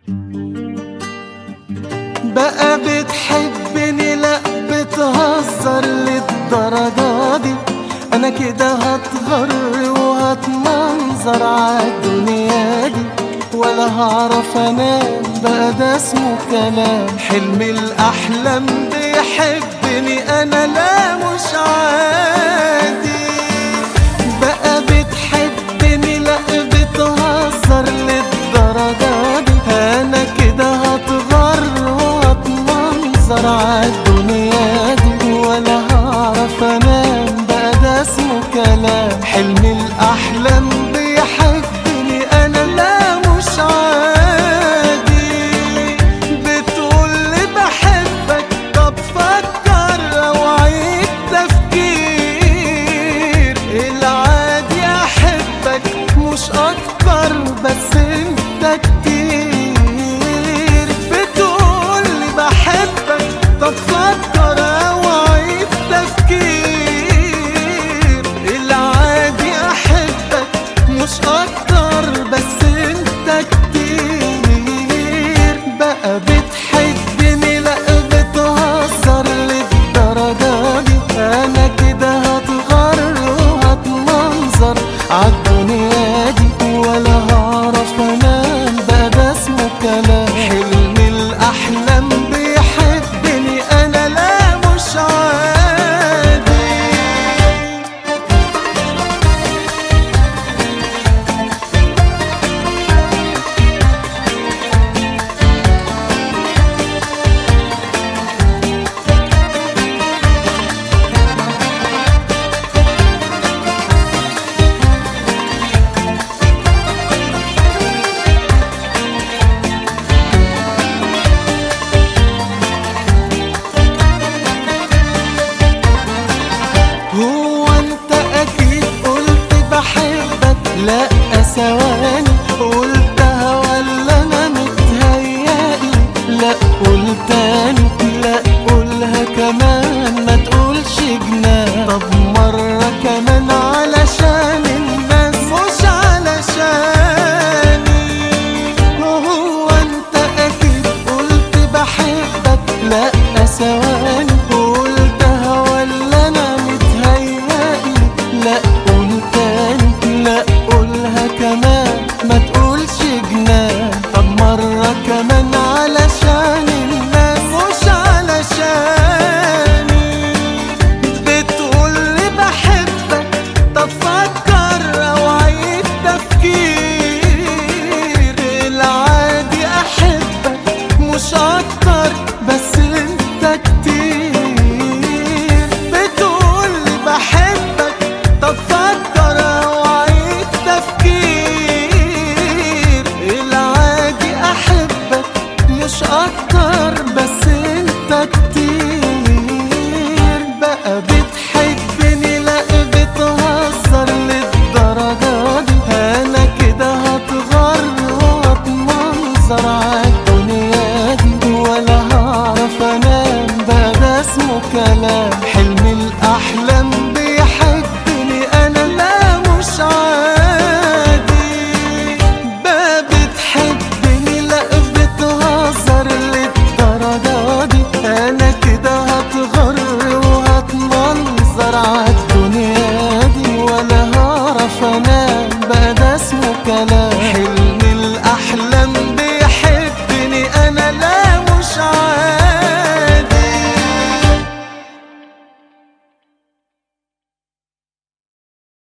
بقى بتحبني لا بتهزر للدرجة دي انا كده هتغر وهتمنظر عالدنيا دي ولا هعرف انام بقى ده اسمه كلام حلم الاحلام بيحبني انا لا مش عادي بقى بتحبني لا بتهزر للدرجة دي انا كده هتغر وهتمنظر عالدنيا دي ولا هعرف انام بقى ده اسمه كلام حلم